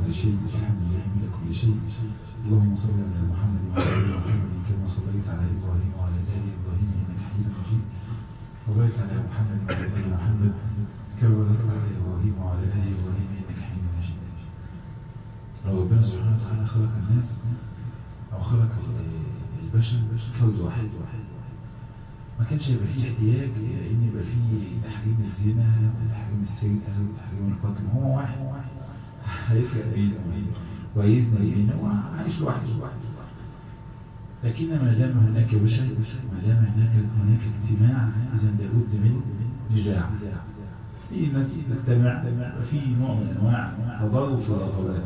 كل شيء والحمد لله من كل شيء اللهم صل على محمد وعلى ال محمد كما صليت على ابراهيم وعلى ال ابراهيم انك حميد مجيد وبارك على محمد وعلى ال محمد كما باركت على ابراهيم وعلى ال ابراهيم انك حميد مجيد ربنا سبحانه وتعالى خلق الناس او خلق البشر فرد واحد ما كانش يبقى فيه احتياج ان يبقى فيه تحريم الزنا وتحريم السرقه وتحريم القتل هو واحد هيسرق بينه ويزني بينه وعايش لوحده لكن ما دام هناك بشر ما دام هناك هناك اجتماع اذا لابد من نزاع في ناس تجتمع في نوع من انواع تضارب في الرغبات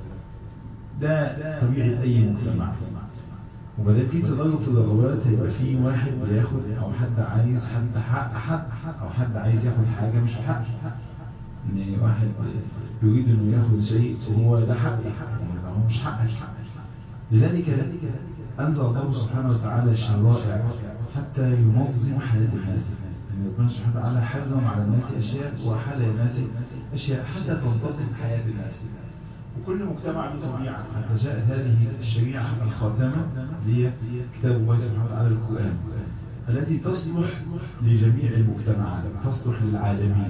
ده طبيعه اي مجتمع وبدأ في تضارب في الرغبات هيبقى في واحد بياخد او حد عايز حد حق حد او حد عايز ياخد حاجة مش حق ان واحد يريد انه ياخد شيء وهو ده حق هو مش حقك لذلك انزل الله سبحانه وتعالى الشرائع حتى ينظم حياة الناس ان ربنا سبحانه وتعالى حرم على الناس اشياء وحل الناس اشياء حتى تنتظم حياة الناس وكل مجتمع له طبيعة حتى جاءت هذه الشريعة الخاتمة هي كتاب الله سبحانه وتعالى القرآن التي تصلح لجميع المجتمعات تصلح للعالمين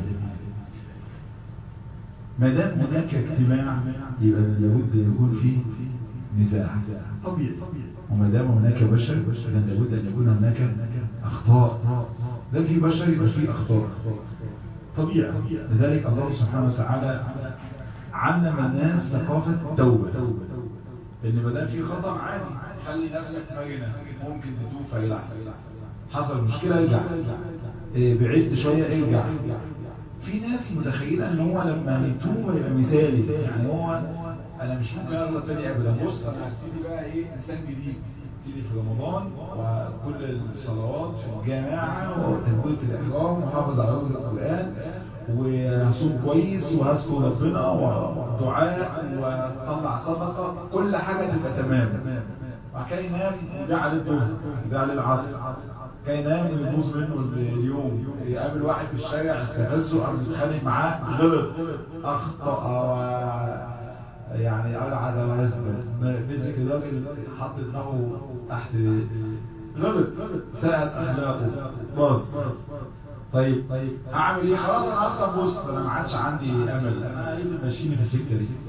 ما دام هناك اجتماع يبقى لابد أن يكون فيه نزاع طبيعي وما دام هناك بشر إذا لابد أن يكون هناك أخطاء ده في بشر يبقى فيه أخطاء طبيعي لذلك الله سبحانه وتعالى علم الناس ثقافة التوبة ان ما دام في خطأ عادي خلي نفسك مرنة ممكن تتوب فيلعب حصل مشكلة ارجع إيه بعدت شوية ارجع في ناس متخيلة ان هو لما يتوب هيبقى مثالي يعني هو انا مش ممكن اغلط تاني ابدا بص انا هبتدي بقى ايه انسان جديد ابتدي في رمضان وكل الصلوات في الجامعة وتكبيرة الاحرام وحافظ على وجه القرآن وهصوم كويس وهذكر ربنا ودعاء وطلع صدقة كل حاجة تبقى تمام وكان ينام وده على الظهر وده على العصر كان ينام ويبوظ منه اليوم يقابل واحد في الشارع استفزه او يتخانق معاه غلط اخطا يعني ارعد ويزبل مسك الراجل حط دماغه تحت غلط ساءت اخلاقه باظ طيب طيب اعمل ايه خلاص انا اصلا بص انا ما عادش عندي امل انا ايه اللي ماشيني في السكه دي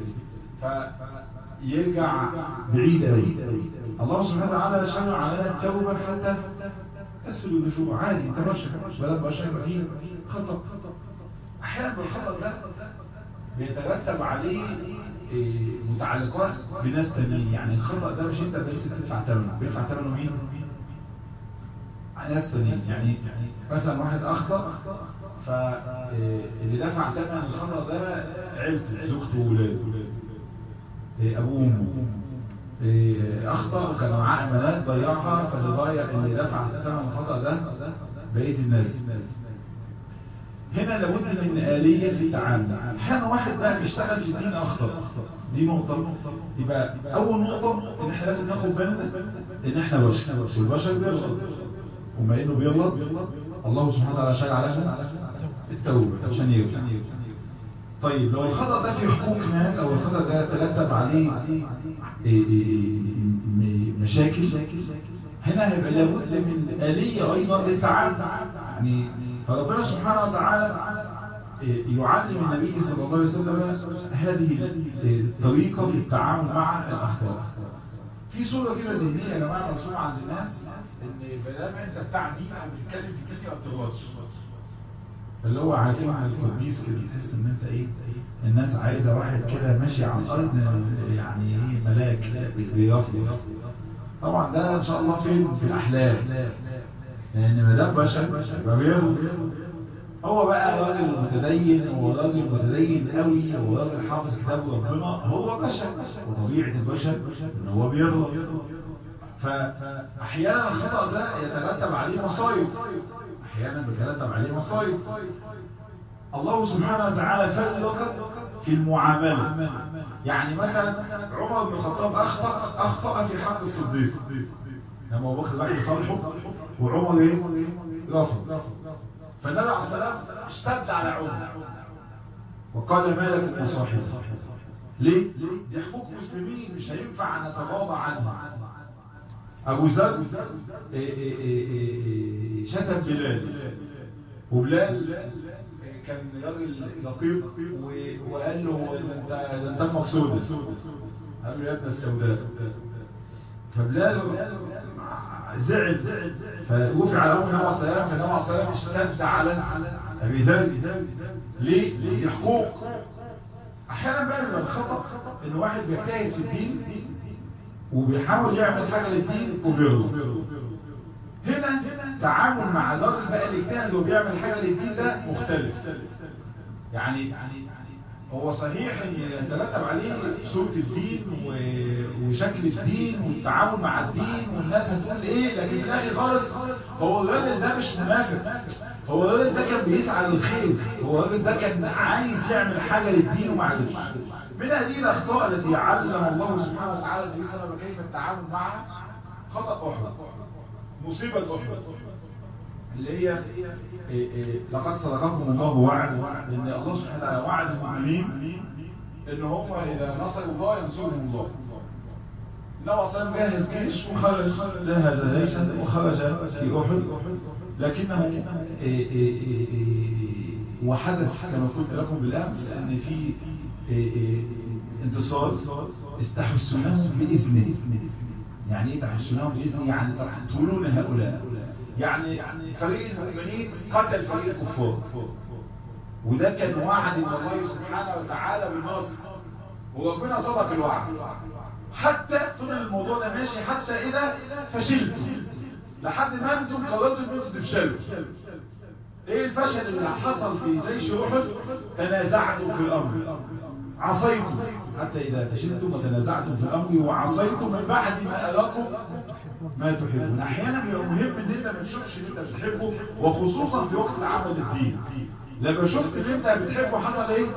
فيرجع بعيد قوي الله سبحانه وتعالى شرع علينا التوبه حتى تسهل الرجوع عادي انت بشر بلد بشر يبقى فيه خطا احيانا الخطا ده بيترتب عليه متعلقات بناس تانيين يعني الخطا ده مش انت بس تدفع ثمنه بيدفع ثمنه مين؟ ناس تانيين يعني مثلا واحد اخطأ فاللي دفع ثمن الخطأ ده عيلته زوجته وولاده ابوه وامه اخطأ كان معاه امانات ضيعها فاللي ضيع اللي دفع ثمن الخطأ ده بقية الناس هنا لابد من آلية في التعامل احيانا واحد بقى بيشتغل في دين اخطأ دي نقطة يبقى اول نقطة ان احنا لازم ناخد بالنا ان احنا بشر والبشر بيغلط وما انه بيغلط الله سبحانه وتعالى شرع له التوبة عشان يرجع طيب لو الخطأ ده في حقوق ناس او الخطأ ده ترتب عليه مشاكل هنا هيبقى لابد من آلية ايضا للتعامل يعني فربنا سبحانه وتعالى يعلم النبي صلى الله عليه وسلم هذه الطريقة في التعامل مع الأخطاء في صورة كده ذهنية يا جماعة مرسومة عند الناس ان بدام انت بتاع دين او بتتكلم في الدنيا ما بتغلطش اللي هو عارفين عن القديس كده تحس ان انت ايه الناس عايزه واحد كده ماشي على الارض يعني ايه ملاك بيرفض طبعا ده ان شاء الله فين في الاحلام لان ما دام بشر يبقى بيغلط هو بقى راجل متدين هو راجل متدين قوي هو راجل حافظ كتاب ربنا هو بشر وطبيعه البشر ان هو بيغلط فأحيانا الخطأ ده يترتب عليه مصايب أحيانا بيترتب عليه مصايب الله سبحانه وتعالى فرق في المعاملة يعني مثلا عمر بن الخطاب أخطأ أخطأ في حق الصديق لما أبو بكر راح يصالحه وعمر إيه؟ رفض فالنبي عليه الصلاة والسلام اشتد على عمر وقال ما لك يا صاحبي ليه؟ دي حقوق مسلمين مش هينفع نتغاضى عنها ابو ذر شتم بلال وبلال كان راجل دقيق وقال له انت انت مقصود قال له يا ابن السوداء فبلال زعل فوفي على ابو نوى السلام فنوى السلام اشتد على ابي ذر ليه؟ ليه حقوق احيانا بقى بيبقى الخطا ان واحد بيجتهد في الدين وبيحاول يعمل حاجه للدين وبيغلط هنا تعامل مع الراجل بقى اللي اجتهد وبيعمل حاجه للدين ده مختلف يعني هو صحيح ان يترتب عليه صورة الدين وشكل الدين والتعامل مع الدين والناس هتقول ايه لكن في الاخر خالص هو الراجل ده مش منافق هو الراجل ده كان بيسعى للخير هو الراجل ده كان عايز يعمل حاجة للدين وما عرفش من هذه الاخطاء التي علم الله سبحانه وتعالى النبي صلى الله عليه وسلم كيف التعامل معها خطأ احد مصيبة احد اللي هي إيه إيه لقد صدقكم الله وعد ان الله سبحانه وتعالى وعد المؤمنين ان هم اذا نصروا الله ينصرهم الله النبي صلى الله عليه وسلم جهز جيش وخرج جهز جيشا وخرج في احد لكنه إيه وحدث كما قلت لكم بالامس ان في انتصار استحسنهم باذنه يعني ايه تحسنهم باذنه يعني تقتلون هؤلاء يعني فريق المؤمنين قتل فريق الكفار وده كان وعد من الله سبحانه وتعالى بالنصر وربنا صدق الوعد حتى طول الموضوع ده ماشي حتى اذا فشلتم لحد ما انتم قررتوا انكم تفشلوا ايه الفشل اللي حصل في جيش احد تنازعتم في الامر عصيتم حتى اذا فشلتم وتنازعتم في الامر وعصيتم من بعد ما اراكم ما تحبون احيانا بيبقى مهم ان انت ما تشوفش اللي انت بتحبه وخصوصا في وقت العمل الدين لما شفت اللي انت بتحبه حصل ايه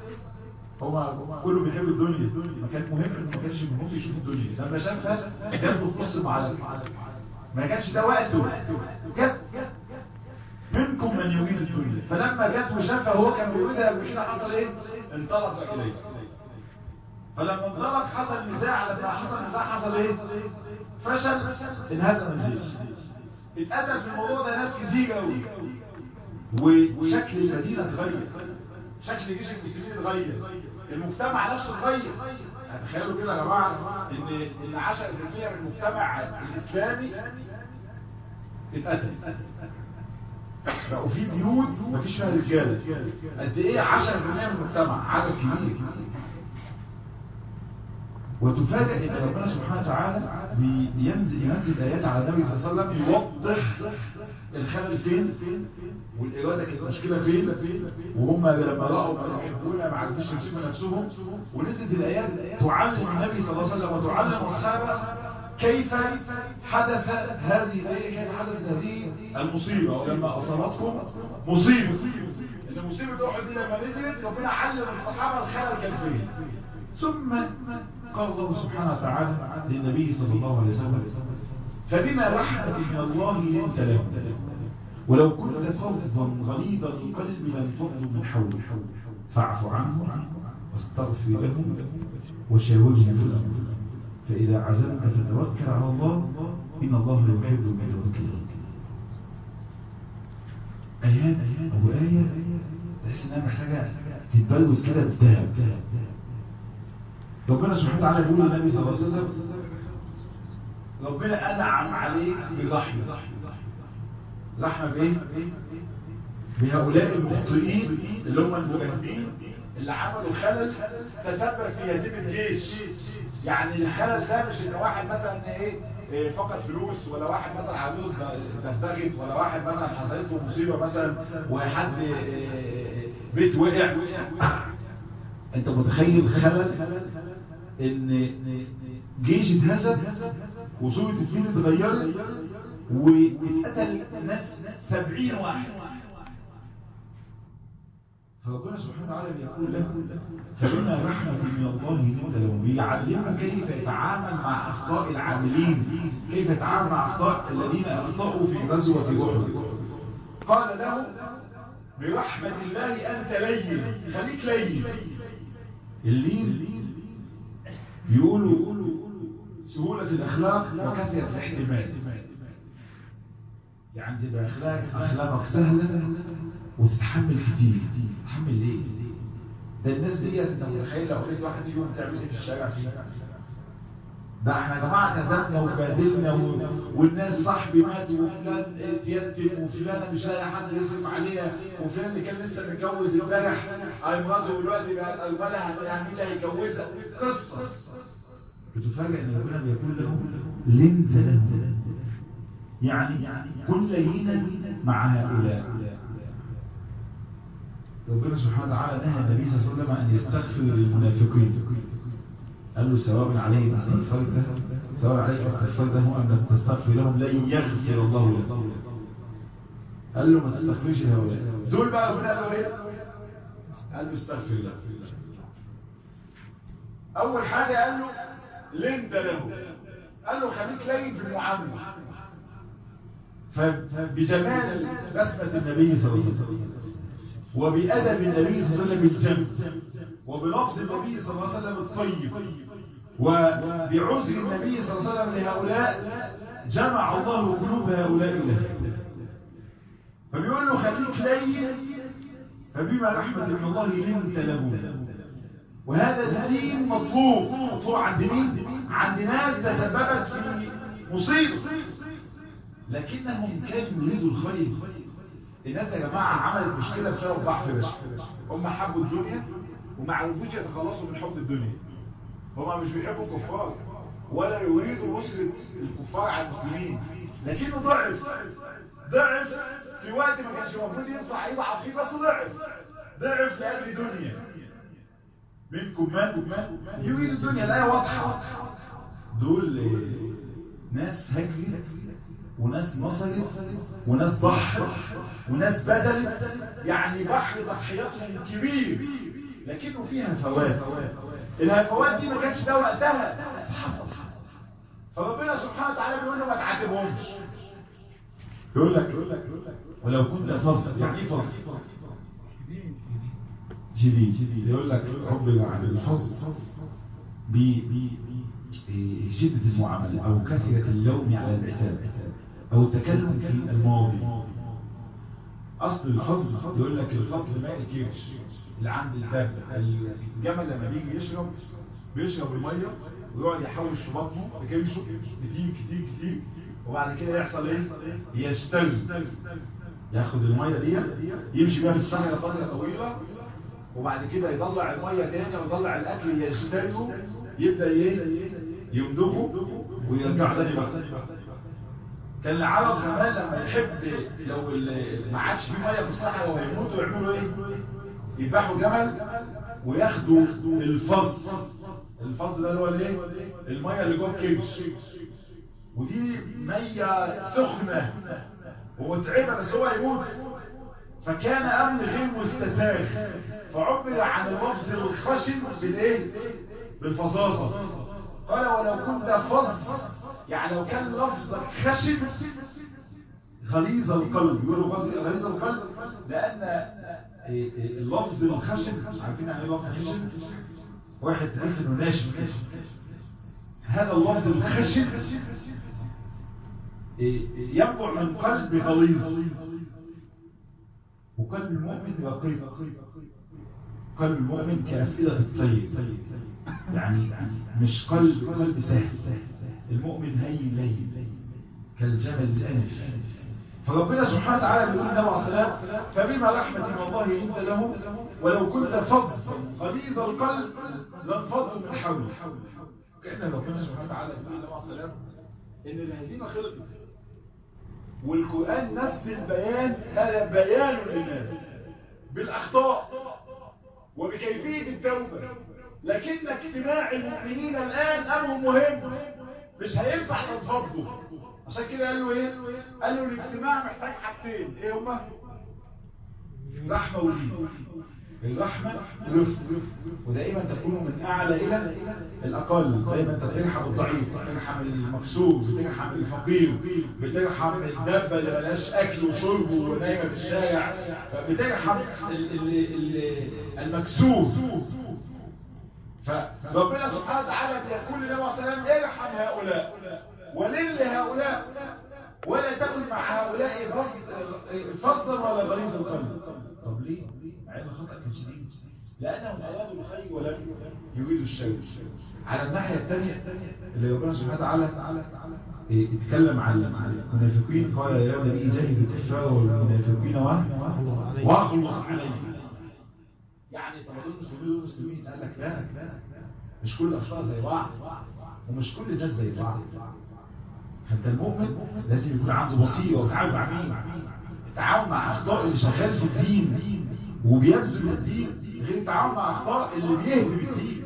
هو كله بيحب الدنيا ما كان مهم انه ما كانش مهم يشوف الدنيا لما شافها جاب في نص المعركه ما كانش ده وقته جت منكم من يريد الدنيا فلما جت وشافها هو كان بيريدها قبل كده حصل ايه انطلق اليه فلما انطلق حصل نزاع لما حصل نزاع حصل ايه فشل انهزم الجيش اتقتل في الموضوع ده ناس كتير قوي وشكل المدينه اتغير شكل جيش المسلمين اتغير المجتمع نفسه اتغير تخيلوا كده يا جماعه ان ان 10% من المجتمع الاسلامي اتقتل بقوا في بيوت مفيش فيها رجاله قد ايه 10% من المجتمع عدد كبير وتفاجئ ان ربنا سبحانه وتعالى بينزل ينزل ايات على النبي صلى الله عليه وسلم يوضح الخلل فين والاراده كانت مشكله فين وهم لما راوا ما يحبون ما عرفوش يمسكوا نفسهم ونزلت الايات تعلم النبي صلى الله عليه وسلم وتعلم اصحابه كيف حدث هذه كيف حدث هذه المصيبه ولما اصابتكم مصيبه ان مصيبه احد دي لما نزلت ربنا علم الصحابه الخلل كان فين ثم قال الله سبحانه وتعالى للنبي صلى الله عليه وسلم فبما رحمة من الله لنت لهم ولو كنت فظا غليظ القلب لانفضوا من حولك فاعف عنهم واستغفر لهم وشاورهم في الأمر فإذا عزمت فتوكل على الله إن الله يحب المتوكلين آيات أو آية تحس إنها محتاجة تتبلوز كده بالذهب ربنا سبحانه وتعالى بيقول للنبي صلى الله عليه وسلم ربنا أنعم عليك برحمة رحمة بإيه؟ بهؤلاء المخطئين اللي هم المجاهدين اللي عملوا خلل تسبب في هزيمة الجيش يعني الخلل ده مش ان واحد مثلا ايه فقد فلوس ولا واحد مثلا عاوز تستغيث ولا واحد مثلا حصلت له مصيبه مثلا وحد بيت وقع انت متخيل خلل ان جيش اتهزم وصورة الدين اتغيرت واتقتل ناس سبعين واحد فربنا سبحانه وتعالى بيقول له فبما رحمة من الله لنت لهم بيعلمك كيف يتعامل مع أخطاء العاملين كيف يتعامل مع أخطاء الذين أخطأوا في غزوة أحد قال له برحمة الله أنت لين خليك لين اللين يقولوا سهولة الأخلاق وكثرة الاحتمال يعني تبقى أخلاق أخلاقك سهلة وتتحمل كتير تتحمل ليه؟ ده الناس دي انت متخيل لو لقيت واحد فيهم تعمل ايه في الشارع فيه ده احنا يا جماعه كذبنا وبادلنا و... والناس صاحبي مات وفلان اتيتم وفلانه مش لاقي حد يصرف عليها وفلان اللي كان لسه متجوز امبارح اي مراته دلوقتي بقت ارملها يعني مين اللي هيجوزها قصه بتفاجئ ان ربنا بيقول له لنت له يعني كن لينا مع هؤلاء ربنا سبحانه وتعالى نهى النبي صلى الله عليه وسلم ان يستغفر للمنافقين قال له سواء عليك استغفرت سواء عليك استغفرتهم ام لم تستغفر لهم لن يغفر الله لهم قال له ما تستغفرش لهؤلاء دول بقى ربنا قال له ايه قال له استغفر له اول حاجه قال له لنت له قال له خليك لين في المعامله فبجمال بسمه النبي صلى الله عليه وسلم وبأدب النبي صلى الله عليه وسلم الجم وبلفظ النبي صلى الله عليه وسلم الطيب وبعذر النبي صلى الله عليه وسلم لهؤلاء جمع الله قلوب هؤلاء له فبيقول له خليك لين فبما رحمة من الله لنت له وهذا الدين مطلوب مطلوب عند مين؟ عند ناس تسببت في مصيبة لكنهم كانوا يريدوا الخير الناس يا جماعة عملت مشكلة بسبب ضعف بشر هم حبوا الدنيا وما عرفوش يتخلصوا من حب الدنيا هم مش بيحبوا الكفار ولا يريدوا نصرة الكفار على المسلمين لكنه ضعف ضعف في وقت ما كانش المفروض ينفع يضعف فيه بس ضعف ضعف لأجل دنيا منكم من يريد الدنيا لا واضحة دول ناس هجرت وناس نصرت وناس ضحت وناس بذلت يعني بحر ضحياتهم كبير لكنه فيها هفوات الهفوات دي ما كانتش ده وقتها فربنا سبحانه وتعالى بيقول له ما تعاتبهمش يقول لك ولو كنت فصل يعني ايه فصل جديد يقول لك رب عن الفصل بشدة المعاملة أو كثرة اللوم على العتاب أو التكلم في الماضي أصل الفصل يقول لك الفصل ماء الكرش اللي عند الدابة الجمل لما بيجي يشرب بيشرب المية ويقعد يحوش في بطنه بكرشه كتير كتير كتير وبعد كده يحصل ايه يستلز ياخد المية دي يمشي بيها في الصحراء فترة طويلة وبعد كده يطلع المية تاني ويطلع الاكل يستلزه يبدأ ايه يمدغه ويرجع تاني بقى كان العرب زمان لما يحب لو ما عادش في ميه في الصحراء وهيموتوا يعملوا ايه يذبحوا جمل وياخدوا الفظ الفظ ده اللي هو الايه الميه اللي جوه الكبش ودي ميه سخنه ومتعبه بس هو يموت فكان امن غير مستساغ فعبر عن اللفظ الخشن بالايه بالفظاظه قال ولو كنت فظ يعني لو كان لفظك خشن غليظ القلب يقولوا غليظ القلب لان اللفظ الخشن عارفين يعني ايه لفظ خشن واحد تحس انه ناشف هذا اللفظ الخشن ينبع من قلب غليظ وقلب المؤمن رقيق قلب المؤمن كأفئدة الطيب يعني مش قلب قلب سهل المؤمن هين لين كالجبل الأنف فربنا سبحانه وتعالى بيقول له عليه السلام فبما رحمة من الله لنت له ولو كنت فظ غليظ القلب لانفضوا من حولك كأن ربنا سبحانه وتعالى بيقول له عليه السلام إن الهزيمة خلصت والقرآن نفس البيان هذا بيان للناس بالأخطاء وبكيفية التوبة لكن اجتماع المؤمنين الآن أمر مهم مش هينفع تنفضوا عشان كده قال له ايه قال له الاجتماع محتاج حاجتين ايه هما رحمة ولين الرحمة رفق ودائما تكون من اعلى الى الاقل دائما انت بترحم الضعيف بترحم المكسور بترحم الفقير بترحم الدابة اللي ملهاش اكل وشرب ونايمة في الشارع بترحم المكسور فربنا سبحانه وتعالى بيقول للنبي عليه السلام ارحم هؤلاء ولل هؤلاء ولا تكن مع هؤلاء فظا ولا غليظ القلب طب ليه؟ مع ان الخطأ كان شديد لأنهم أرادوا الخير ولم يريدوا الشر على الناحية الثانية اللي ربنا سبحانه وتعالى اتكلم عن المنافقين قال يا نبي جاهد الكفار والمنافقين واخلص عليهم يعني طب دول مسلمين دول مسلمين قال لك لا مش كل الأخطاء زي بعض ومش كل الناس زي بعض فانت المؤمن لازم يكون عنده بصيرة وتعاون مع مين التعاون مع أخطاء اللي شغال في الدين وبيبذل الدين غير التعاون مع أخطاء اللي بيهدم الدين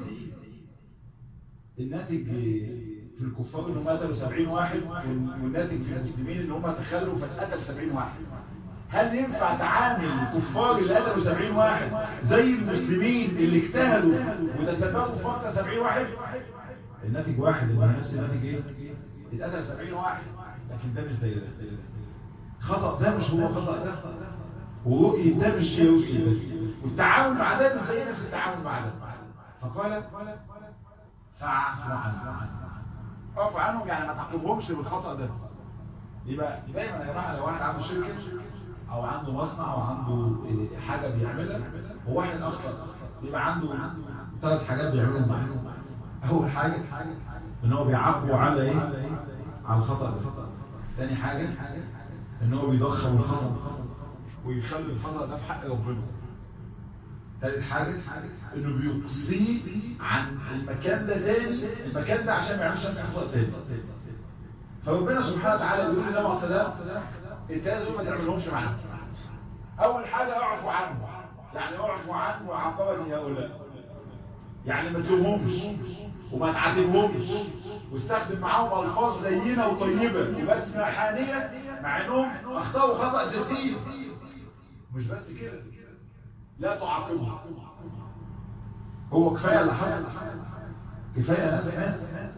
الناتج في الكفار انهم قتلوا 70 واحد والناتج في المسلمين ان هم تخلوا فاتقتل 70 واحد هل ينفع تعامل الكفار اللي قتلوا 70 واحد زي المسلمين اللي اجتهدوا وتسببوا في مقتل 70 واحد الناتج واحد اللي نفس الناتج ايه اتقتل 70 واحد لكن ده مش زي ده خطأ ده مش هو خطأ ده ورؤية ده مش هي رؤية ده والتعاون مع ده مش زي نفس التعاون مع ده فقال فاعف عنهم اعف عنهم يعني ما تعاقبهمش بالخطأ ده يبقى دايما يا جماعه لو واحد عنده شركه او عنده مصنع او عنده حاجه بيعملها هو واحد اخطا يبقى عنده ثلاث حاجات بيعملهم معاه اول حاجه ان هو بيعاقبه على ايه على الخطا ده ثاني حاجه ان هو بيضخم الخطا ويخلي الخطا ده في حق ربنا ثالث حاجه انه بيقصيه عن المكان ده تاني المكان ده عشان ما يعملش نفس الخطا تاني فربنا سبحانه وتعالى بيقول لنا مع السلام الثلاثه دول ما تعملهمش معانا اول حاجه اعفوا عنه يعني اعفوا عنه وعاقبه هؤلاء يعني ما تلومهمش وما تعاتبهمش واستخدم معاهم الفاظ لينه وطيبه وبسمه حانيه مع انهم اخطاوا خطا جسيم مش بس كده لا تعاقبهم هو كفايه اللي حصل كفايه ناس مات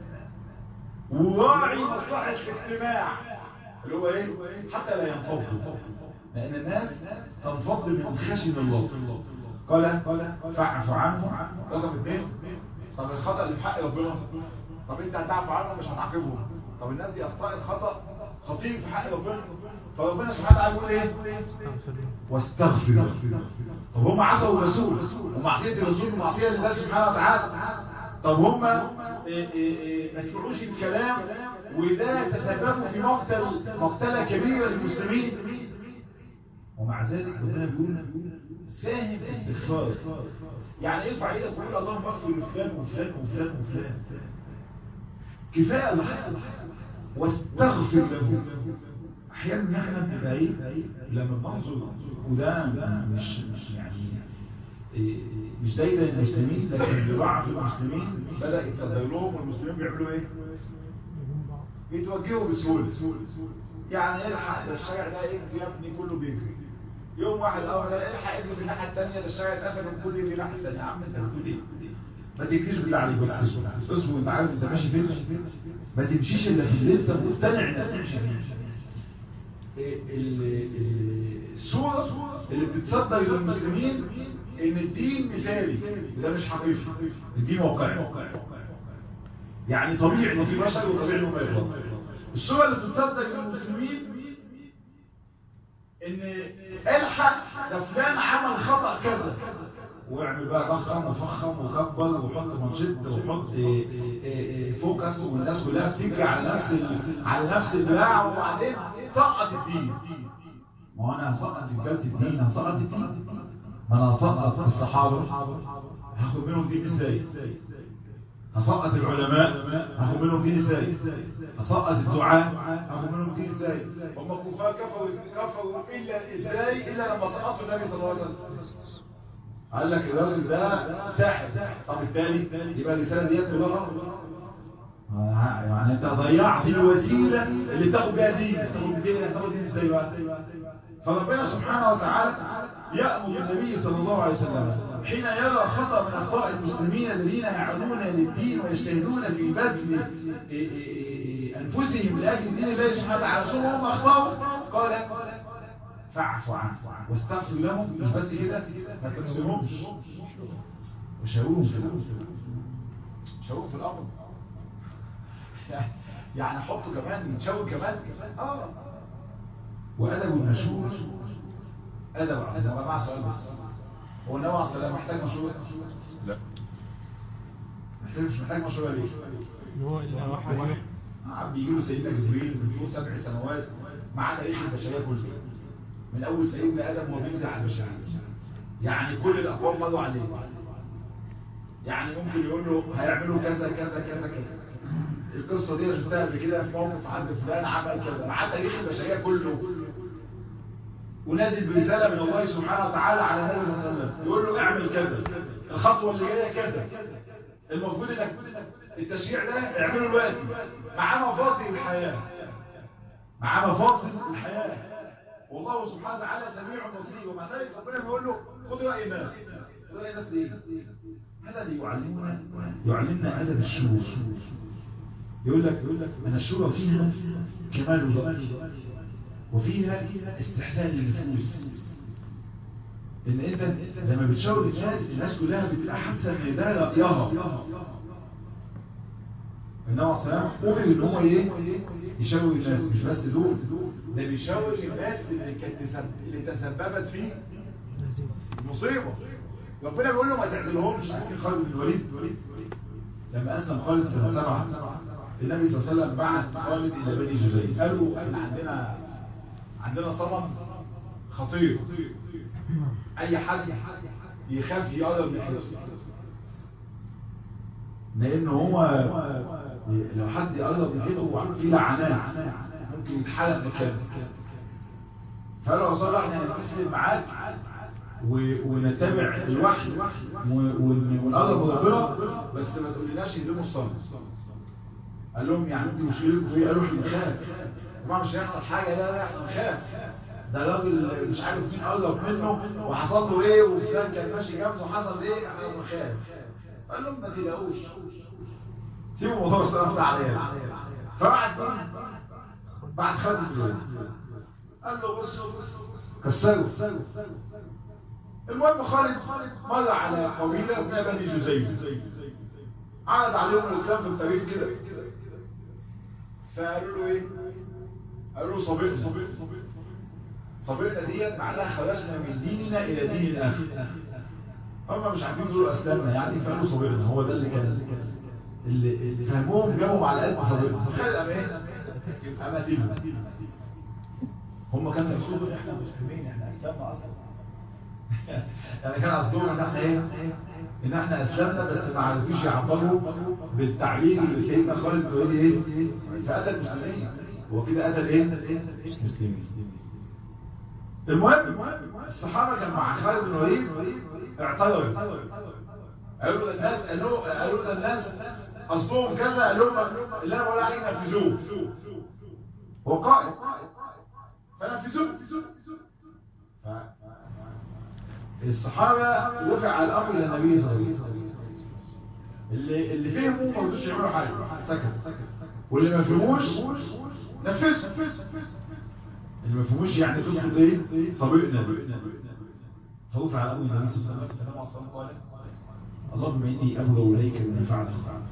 وراعي مصلحه الاجتماع اللي هو ايه حتى لا ينفضوا لان الناس تنفض من خشن الله قال فاعف عنه رقم اثنين طب الخطأ اللي في حق ربنا طب انت هتعفو عنه مش هتعاقبه طب الناس دي اخطاء الخطأ خطير في حق ربنا فربنا سبحانه وتعالى يقول ايه واستغفر طب هم عصوا الرسول ومعصيه الرسول معصيه لله سبحانه وتعالى طب هم ما سمعوش الكلام وده تسببوا في مقتل مقتله كبيره للمسلمين ومع ذلك ربنا بيقول ساهم في استغفار يعني ارفع ايدك وقول اللهم اغفر لفلان وفلان وفلان وفلان كفايه اللي حصل واستغفر له احيانا احنا بنبقى ايه لما بننظر وده مش مش يعني مش دايما المسلمين لكن بضعف المسلمين بدا يتصدر لهم والمسلمين بيعملوا ايه بيتوجهوا بسهوله يعني الحق ده الشارع ده ايه يا ابني كله بيجري يوم واحد اول الحق اجري في الناحيه الثانيه ده الشارع اتقفل والكل يجري الناحيه الثانيه يا عم انت بتقول ايه ما تجريش بالله عليك بس اصبر انت عارف انت ماشي فين ما تمشيش الا في اللي انت مقتنع انك تمشي فيه الصورة اللي بتتصدر للمسلمين ان الدين مثالي ده مش حقيقي الدين واقعي يعني طبيعي انه في بشر وطبيعي انه ما يغلط الصورة اللي بتتصدر للمسلمين ان الحق ده فلان عمل خطأ كذا ويعمل بقى ضخم وفخم وكبر وحط منشط وحط فوكس والناس كلها بتجري على نفس على نفس البلاع وبعدين سقط الدين ما هو انا هسقط رجاله الدين هسقط الدين ما انا هسقط الصحابه هاخد منهم دين ازاي هسقط العلماء هاخد منهم دين ازاي هسقط الدعاء هاخد منهم دين ازاي هم الكفار كفروا كفروا الا ازاي الا لما سقطوا النبي صلى الله عليه وسلم قال لك الراجل ده ساحر طب بالتالي يبقى الرساله ديت كلها يعني انت ضيعت الوسيله اللي تاخد بيها دين تاخد دين تاخد دين ازاي بقى فربنا سبحانه وتعالى يأمر النبي صلى الله عليه وسلم حين يرى خطأ من أخطاء المسلمين الذين يعلمون للدين ويجتهدون في بذل أنفسهم لأجل دين الله سبحانه وتعالى ثم هم أخطأوا قال فاعف عنه واستغفر لهم مش بس كده ما تنسلهمش وشاورهم في الأمر شوق في الامر يعني حطه كمان يتشوق كمان اه وادب المشهور ادب عظيم انا مع سؤال بس هو النبي عليه الصلاه محتاج مشروع لا محتاج مش محتاج مشروع ليه هو الوحي عم بيجي له سيدنا جبريل من فوق سبع سنوات مع تاريخ البشريه كله من اول سيدنا ادم وهو بينزل على البشريه يعني كل الاقوام مروا عليه يعني ممكن يقول له هيعملوا كذا كذا كذا كذا القصه دي انا شفتها قبل كده في موقف عند فلان عمل كذا مع تاريخ البشريه كله ونازل برساله من الله سبحانه وتعالى على النبي صلى الله عليه وسلم يقول له اعمل كذا الخطوه اللي جايه كذا المفروض انك التشريع ده اعمله دلوقتي مع مفاصل الحياه مع مفاصل الحياه والله سبحانه وتعالى سميع بصير ومع ذلك ربنا بيقول له خد راي الناس خد راي الناس ليه هذا اللي يعلمنا يعلمنا ادب الشورى يقول لك يقول لك ان الشورى فيها كمال الرأي وفيها استحسان للنفوس ان انت لما بتشاور الناس الناس كلها بتبقى حاسه ان ده رايها انما السلام قومي ان هو ايه يشاور الناس مش بس دول ده بيشاور الناس اللي كانت تسبب اللي تسببت في المصيبه ربنا بيقول له ما تعزلهمش ممكن خالد بن الوليد لما اسلم خالد سنه سبعه النبي صلى الله عليه وسلم بعث خالد الى بني جزير قالوا احنا عندنا عندنا صنم خطير اي حد يخاف يقرب من حياته لان هو لو حد يقرب يجيبه في لعنات ممكن يتحرق مكانه فقالوا رسول الله احنا هنسلم معاك ونتبع الوحي ونقرب ربنا بس ما تقولناش يهدموا الصنم قال لهم يعني انتوا مشكلتكم ايه قالوا احنا بنخاف طبعا مش هيحصل حاجه لا لا احنا بنخاف ده راجل مش عارف مين قرب منه وحصل له ايه وفلان كان ماشي جنبه وحصل ايه احنا بنخاف قال لهم ما تلاقوش سيبوا موضوع الصرف ده عليا فبعد بعد خد اليوم قال له بص كسروا المهم خالد مر على قبيله اسمها بني جزيف عرض عليهم الاسلام في الطريق كده فقالوا له ايه قالوا له صبرنا صبرنا ديت معناها خرجنا من ديننا الى دين اخر هم مش عارفين يقولوا اسلمنا يعني فقالوا صبرنا هو ده اللي كان اللي, اللي فهموهم جابهم على قلب صبرنا فخلق اما ايه يبقى مدينه هم كانوا يقولوا احنا مسلمين احنا اسلمنا اصلا يعني كان قصدهم ان احنا ايه ان احنا اسلمنا بس ما عرفوش يعبروا بالتعبير اللي سيدنا خالد بن ايه فاتى المسلمين هو كده اتى الايه المسلمين المهم الصحابه كان مع خالد بن الوليد اعتذروا قالوا للناس قالوا قالوا للناس قصدهم كذا قال لهم اللي انا بقول عليه نفذوه هو قائد فنفذوه الصحابة وقع على الأمر إلى النبي صلى الله عليه وسلم اللي اللي فهموا ما رضوش يعملوا حاجة سكت واللي ما فهموش نفذوا اللي ما فهموش يعني قصة ايه صبرنا فوقع على أمر النبي صلى الله عليه وسلم قال اللهم إني أبغى إليك من فعل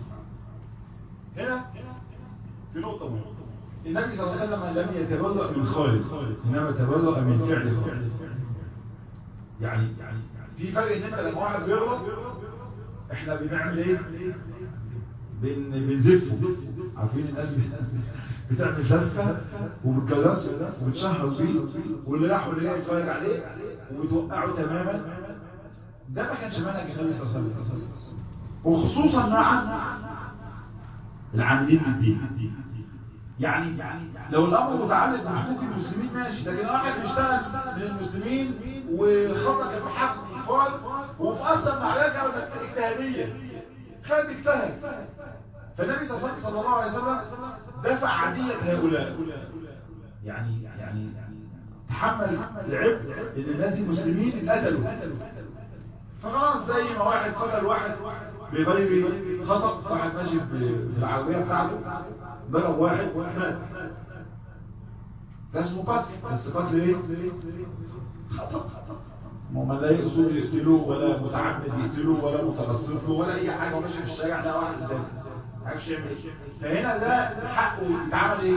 هنا في نقطة مهمة النبي صلى الله عليه وسلم لم يتبرأ من خالد إنما تبرأ من فعل خالد يعني يعني في فرق ان انت لما واحد بيغلط احنا بنعمل ايه بن بنزفه عارفين الناس بتعمل زفه وبتجرسه وبتشهر بيه واللي راح واللي جاي يتفرج عليه وبتوقعه تماما ده ما كانش منهج النبي صلى الله عليه وسلم وخصوصا مع العاملين بالدين يعني لو الامر متعلق بحقوق المسلمين ماشي لكن واحد بيشتغل من المسلمين والخطأ كان في حق الاطفال وفي اصلا معركه اجتهاديه خالد اجتهد فالنبي صلى الله عليه وسلم دفع عدية هؤلاء يعني يعني تحمل العبء ان الناس المسلمين اتقتلوا فخلاص زي ما واحد قتل واحد بغير خطأ واحد ماشي بالعربية بتاعته ضرب واحد مات ده اسمه قتل بس قتل ايه خطأ وما لا يقصد يقتله ولا متعمد يقتله ولا مترصد له ولا اي حاجه ماشي في الشارع ده واحد زي ما عارفش يعمل ايه فهنا ده حقه يتعمل ايه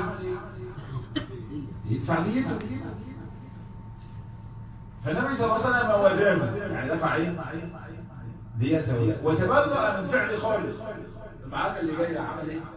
يدفع ديته فالنبي صلى الله عليه وسلم ودام يعني دفع ايه ديته وتبرأ من فعل خالد المعركه اللي جايه عمل ايه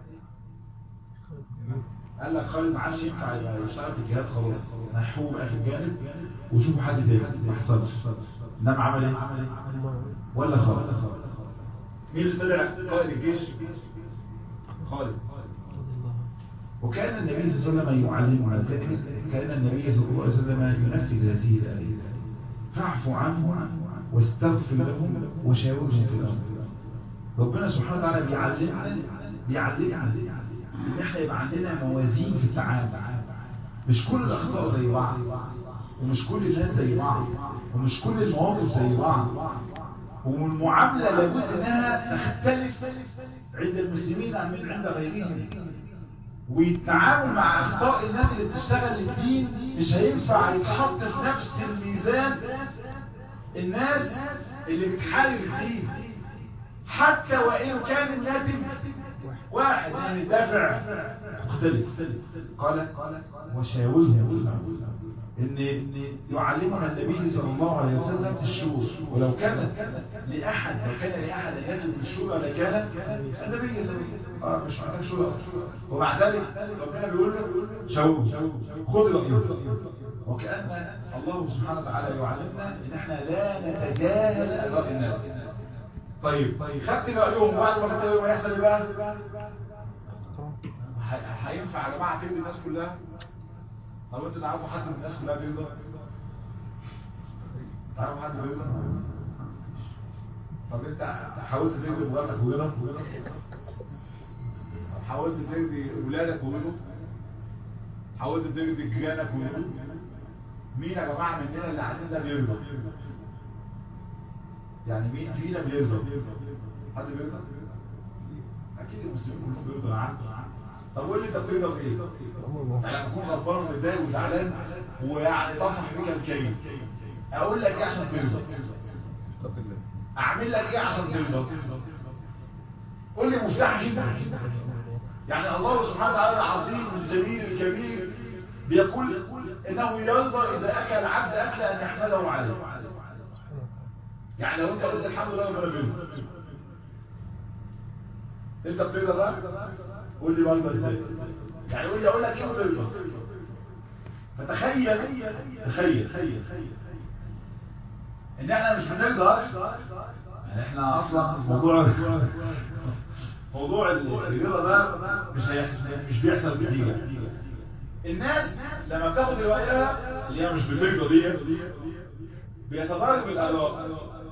قال لك خالد ما عادش ينفع يشتغل في الجهاد خلاص نحوه بقى في الجانب وشوفوا حد تاني ما حصلش انما عمل ايه ولا خالد مين اللي طلع قائد الجيش خالد وكان النبي صلى الله عليه وسلم يعلمنا ذلك كان النبي صلى الله عليه وسلم ينفذ هذه الآية فاعف عنه واستغفر لهم وشاورهم في الأمر ربنا سبحانه وتعالى بيعلمنا بيعلمنا ان احنا يبقى عندنا موازين في التعامل مش كل الاخطاء زي بعض ومش كل الناس زي بعض ومش كل المواقف زي بعض والمعامله لابد انها تختلف عند المسلمين عن من عند غيرهم والتعامل مع اخطاء الناس اللي بتشتغل الدين مش هينفع يتحط في نفس الميزان الناس اللي بتحارب الدين حتى وان كان الناتج واحد يعني الدافع مختلف قال وشاورهم في الامر ان يعلمنا النبي صلى الله عليه وسلم الشورى ولو كان لاحد لو كان لاحد ان يترك الشورى لكان النبي صلى الله عليه وسلم اه مش محتاج شورى ومع ذلك ربنا بيقول له شاور خذ رايه وكان الله سبحانه وتعالى يعلمنا ان احنا لا نتجاهل اراء الناس طيب خدت رايهم بعد ما خدت رايهم هيحصل ايه بقى هينفع يا جماعه تبني الناس كلها طب انتوا تعرفوا حد من الناس كلها بيرضى تعرفوا حد بيرضى طب انت حاولت ترضي مراتك ورضا طب حاولت ترضي اولادك ورضا حاولت ترضي جيرانك ورضا مين يا جماعه مننا اللي قاعدين ده بيرضى يعني مين فينا بيرضى حد بيرضى اكيد المسلمين كلهم بيرضوا عنه طب قول لي انت بترضى بايه يعني لما اكون غضبان ومتضايق وزعلان ويعني طفح بك الكريم اقول لك ايه عشان ترضى اعمل لك ايه عشان ترضى قول لي مفتاح جدا يعني الله سبحانه وتعالى العظيم الجليل الكبير بيقول انه يرضى اذا اكل العبد اكل ان يحمده عليه يعني لو انت قلت الحمد لله ربنا بيرضى انت بترضى بقى قول لي برضه ازاي يعني قول لي اقول لك ايه وترضى فتخيل تخيل ان احنا مش بنرضى اصلا يعني احنا اصلا موضوع موضوع الرضا ده مش مش بيحصل كتير الناس لما بتاخد روايها اللي هي مش بترضى دي بيتضارب الاراء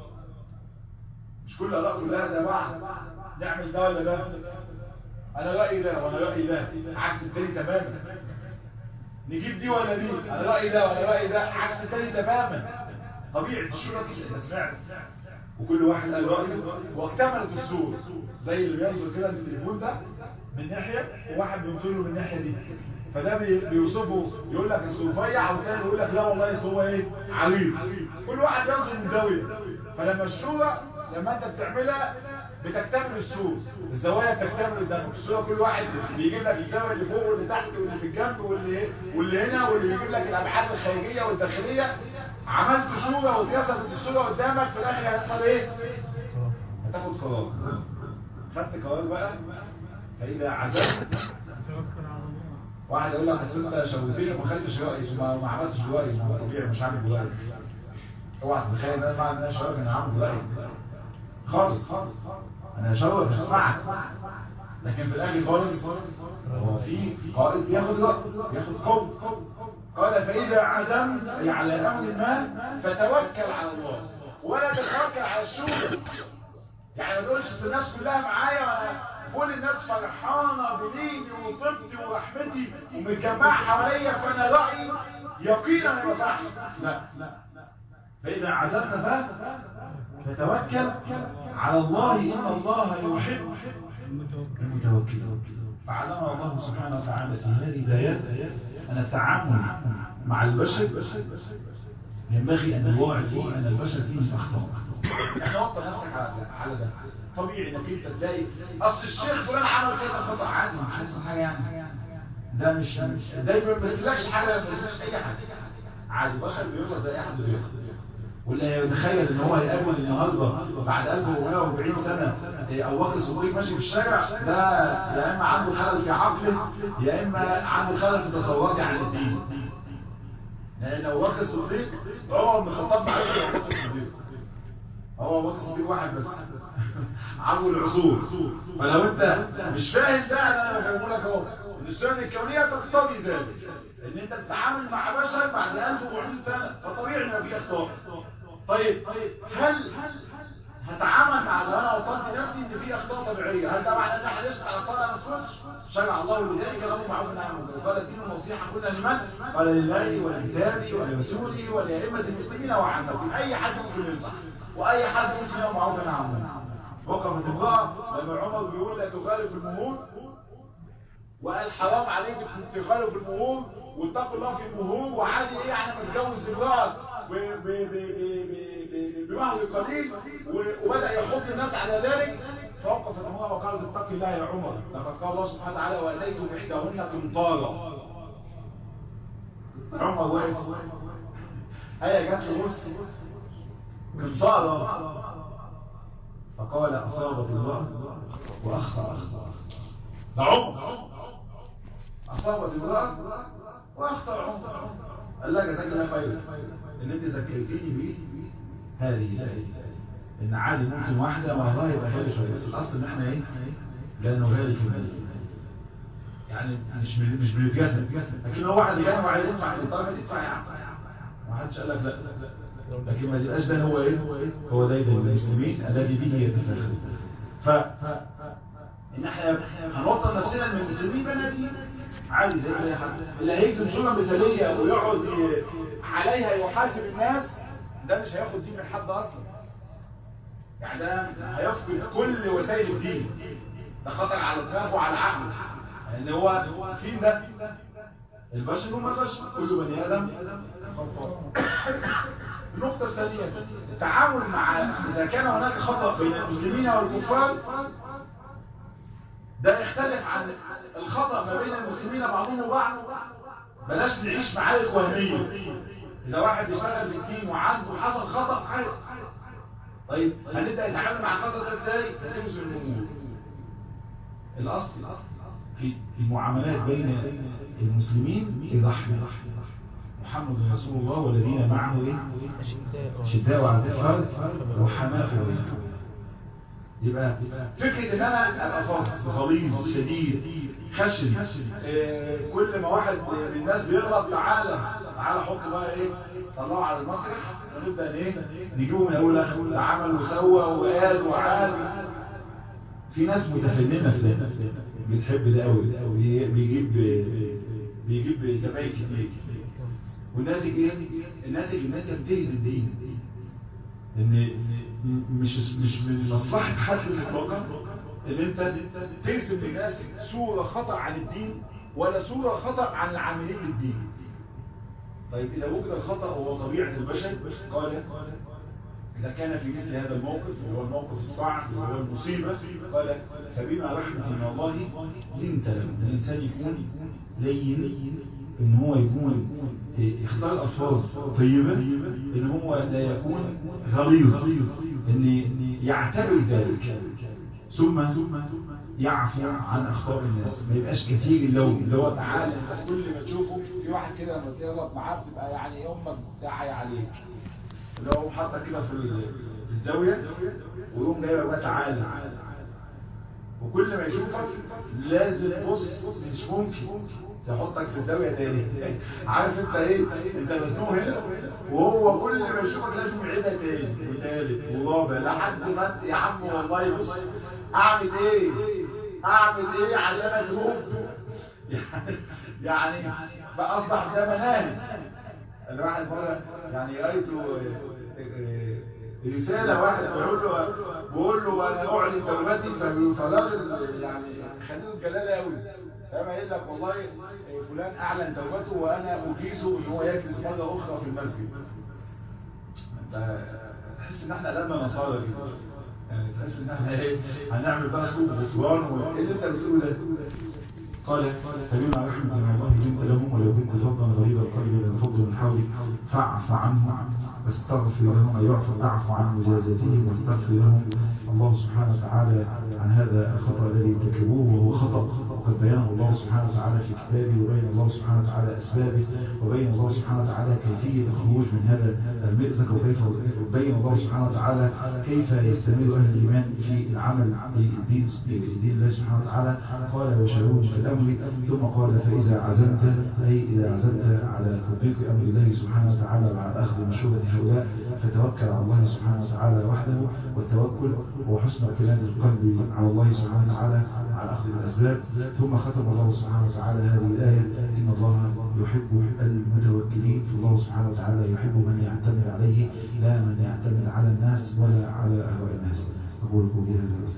مش كل الاراء كلها زي بعض نعمل ده ولا ده انا رأيي ده وانا رأيي ده عكس التاني تماما نجيب دي ولا دي انا رأيي ده وانا رأيي ده عكس التاني تماما طبيعي الشورى كده سمعت وكل واحد قال رأيه واكتملت الصورة زي اللي بينظر كده التليفون ده من ناحية وواحد بينظر له من الناحية دي فده بيوصفه يقول لك اصله رفيع والتاني يقول لك لا والله اصله هو ايه عريض كل واحد بينظر من زاويه فلما الصورة لما انت بتعملها بتكتمل الصورة الزوايا بتكتمل قدامك الصورة كل واحد بيجيب لك الزاوية اللي فوق واللي تحت واللي في الجنب واللي واللي هنا واللي بيجيب لك الابعاد الخارجية والداخلية عملت صورة واتيسرت الصورة قدامك في الاخر هيحصل ايه هتاخد قرار خدت قرار بقى فاذا عزمت واحد يقول لك اصل انت شوتني وما خدتش رايي ما عملتش رايي ما هو طبيعي مش عامل رايي اوعى تتخيل ان انا بعد ان انا شويه انا عامل رايي خالص انا هشوق مش هسمعك لكن في الاخر خالص هو في قائد بياخد رأي بياخد قول قال فاذا عزمت على امر ما فتوكل على الله ولا تتوكل على الشورى يعني ما تقولش الناس كلها معايا وانا كل الناس فرحانه بديني وطيبتي ورحمتي ومتجمعه حواليا فانا رايي يقينا يبقى صح لا فاذا عزمت فتوكل على الله إن الله يحب المتوكلين فعلمنا الله سبحانه وتعالى في هذه الآيات أن التعامل مع البشر ينبغي ان نراعي فيه ان البشر فيه اخطاء يعني وطن نفسك على على ده طبيعي انك انت تلاقي اصل الشيخ فلان عمل كذا خطا عادي مش حاسس حاجه يعني ده مش مش دايما ما يسلكش حاجه ما يسلكش اي حاجه عادي بشر بيغلط زي اي حد بيغلط واللي يتخيل ان هو هيقابل النهارده بعد 1440 سنه ابو بكر الصديق ماشي في الشارع ده يا اما عنده خلل في عقله يا اما عنده خلل في تصوراته عن الدين لان ابو بكر الصديق عمر بن الخطاب ما عرفش ابو بكر الصديق هو ابو بكر الصديق واحد بس عبو العصور فلو انت مش فاهم ده انا بفهمه لك اهو ان السنن الكونيه تقتضي ذلك ان انت بتتعامل مع بشر بعد 1400 سنه فطبيعي ان في اخطاء طيب هل هتعامل مع لو انا وطنت نفسي ان في اخطاء طبيعيه هل ده معنى ان احنا نسمع على طالع ما تكونش شرع الله لذلك له معروف نعم قال الدين النصيحه قلنا لمن قال لله ولكتابه ولرسوله ولائمه المسلمين وعامه اي حد ممكن ينصح واي حد ممكن يقوم معروف نعم وقفت امراه لما عمر بيقول لا تخالف المهور وقال حرام عليك تخالف المهور واتقوا الله في المهور وعادي ايه يعني متجوز الرأس بمهر قليل وبدأ يحط الناس على ذلك فوقفت امرأة وقالت اتق الله يا عمر لقد قال الله سبحانه وتعالى واتيتم احداهن قنطارا عمر واقف هيا جت بص قنطارا فقال اصابت الله واخطا ده عمر اصابت الله واخطا عمر قال لك جزاك الله خير ان انت ذكرتيني بيه هذه الايه ان عادي ممكن واحده مهرها يبقى غالي شويه بس الاصل ان احنا ايه لا نغالي في المال يعني مش مش بنتجسد لكن لو واحد جاي وعايز يدفع الطرف يدفع يا عم ما حدش قال لك لا لكن ما تبقاش ده هو ايه هو ده المسلمين الذي به يتفاخر ف ان احنا هنوطن نفسنا من المسلمين بنادي عادي زي اي حد اللي هيكتب صوره مثاليه ويقعد عليها يحاسب الناس ده مش هياخد دين من حد اصلا يعني ده هيفقد كل وسائل الدين ده خطر على دماغه وعلى عقله لان يعني هو فين ده البشر هم البشر كل بني ادم النقطة الثانية التعامل مع إذا كان هناك خطأ بين المسلمين والكفار ده يختلف عن الخطأ ما بين المسلمين بعضهم وبعض بلاش نعيش معارك وهمية إذا واحد يشتغل في الدين وعنده حصل خطأ حاجة طيب هنبدأ نتعامل مع الخطأ ده ازاي؟ نتمس الأمور الأصل في المعاملات بين المسلمين الرحمة محمد رسول الله والذين معه ايه شداء على الكفار وحماء بينهم يبقى فكرة ان انا ابقى فاصل غليظ شديد خشن آه كل ما واحد من الناس بيغلط تعالى تعالى حط بقى ايه طلعه على المسرح ونبدا ايه نجيبه من اول لاخر ده عمل وسوى وقال وعاد في ناس متفننه في ده بتحب ده قوي بيجيب بيجيب زباين كتير والناتج ايه الناتج ان انت بتهدي الدين ان مش مش من مصلحه حد مطلقا ان انت ترسم للناس صوره خطا عن الدين ولا صوره خطا عن العاملين للدين طيب اذا وجد الخطا هو طبيعه البشر قال إذا كان في مثل هذا الموقف هو الموقف الصعب وهو المصيبة قال فبما رحمة من الله لنت له الإنسان يكون لين إن هو يكون اختار ألفاظ طيبة إن هو لا يكون غليظ إن يعتبر ذلك ثم يعفو عن أخطاء الناس ما يبقاش كثير اللوم اللي هو تعالى انت كل ما تشوفه في واحد كده لما تغلط معاه بتبقى يعني يومك داعي عليك اللي هو حاطك كده في الزاوية ويقوم جايبك بقى تعالى وكل ما يشوفك لازم بص مش ممكن يحطك في الزاوية تاني عارف انت ايه انت مسنوه هنا وهو كل ما يشوفك لازم يعيدها تاني وتالت ورابع لحد ما انت يا عم والله بص اعمل ايه اعمل ايه عشان اتوب يعني بقى اصبح ده منامي الواحد مرة يعني قريته رسالة واحد بيقول له بيقول له انا اعلن توبتي فالراجل يعني خليله الجلالة قوي فاهم قايل لك والله فلان اعلن توبته وانا اجيزه ان هو يجلس مرة اخرى في المسجد تحس ان احنا قلبنا نصارى كده يعني تحس ان احنا ايه هنعمل بقى سكوب غفران وايه اللي انت بتقوله ده قال فبما رحمة من الله كنت لهم ولو كنت فظا غليظ القلب لانفضوا من حولك فاعف عنهم واستغفر لهم أي يعفو اعف عن مجازاتهم واستغفر لهم الله سبحانه وتعالى عن هذا الخطأ الذي ارتكبوه وهو خطأ وقد بينه الله سبحانه وتعالى في كتابه وبين الله سبحانه وتعالى أسبابه وبين الله سبحانه وتعالى كيفية الخروج من هذا المئزق وكيف بين الله سبحانه وتعالى كيف يستمر أهل الإيمان في العمل لدين دين الله سبحانه وتعالى قال وشاورهم في الأمر ثم قال فإذا عزمت أي إذا عزمت على تطبيق أمر الله سبحانه وتعالى بعد أخذ مشورة هؤلاء فتوكل على الله سبحانه وتعالى وحده والتوكل هو حسن اعتماد القلب على الله سبحانه وتعالى على أخذ الأسباب ثم ختم الله سبحانه وتعالى هذه الآية إن الله يحب المتوكلين فالله سبحانه وتعالى يحب من يعتمد عليه لا من يعتمد على الناس ولا على أهواء الناس أقول قولي هذا